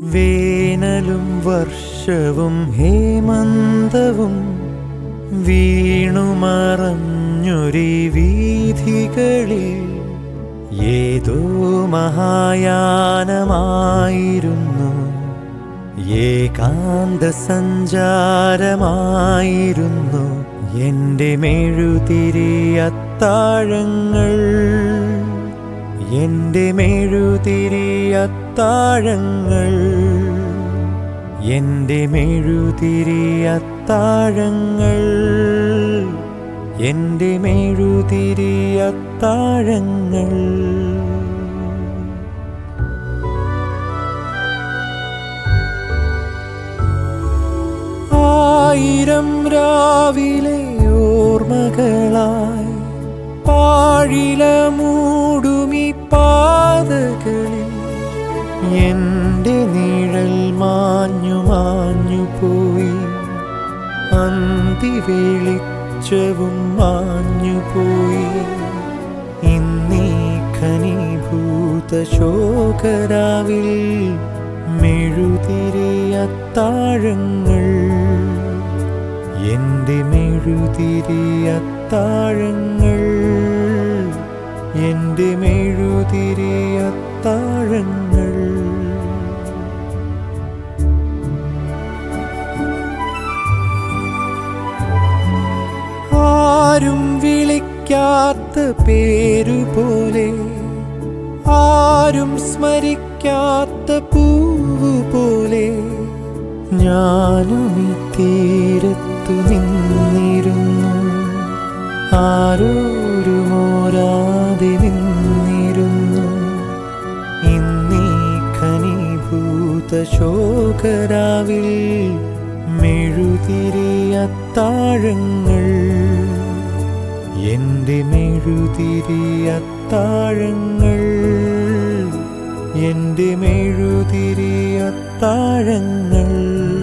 വേനലും വർഷവും ഹേമന്തവും വീണുമറഞ്ഞൊരി വീഥികളിൽ ഏതോ മഹായാനമായിരുന്നു ഏകാന്ത സഞ്ചാരമായിരുന്നു എൻ്റെ മെഴുതിരി അത്താഴങ്ങൾ എൻ്റെ മെഴുതിരി അത്താഴങ്ങൾ എൻ്റെ മെഴുതിരി അത്താഴങ്ങൾ എൻ്റെ മെഴുതിരി അത്താഴങ്ങൾ ആയിരം രാവിലെ ഓർമ്മകളായി പാഴില മൂടുമി പാതകളിൽ എൻ്റെ നിഴൽ മാഞ്ഞു മാഞ്ഞു പോയി അന്തി വെളിച്ചവും മാഞ്ഞു പോയി ഇന്നീ ഖനീഭൂത ശോകരാവിൽ മെഴുതിരി അത്താഴങ്ങൾ എൻ്റെ മെഴുതിരി അത്താഴങ്ങൾ എൻ്റെ മെഴുതിരി അത്താഴങ്ങൾ ആരും വിളിക്കാത്ത പേരുപോലെ ആരും സ്മരിക്കാത്ത പൂവ് പോലെ ഞാനും ഈ തീരത്തു നിന്നിരുന്നു ആരോരും ഓരാതെ നിന്നിരുന്നു ഇന്നീ ഖനീഭൂത ശോകരാവിൽ മെഴുതിരി അത്താഴങ്ങൾ എൻ്റെ മെഴുതിരി അത്താഴങ്ങൾ എൻ്റെ മെഴുതിരി അത്താഴങ്ങൾ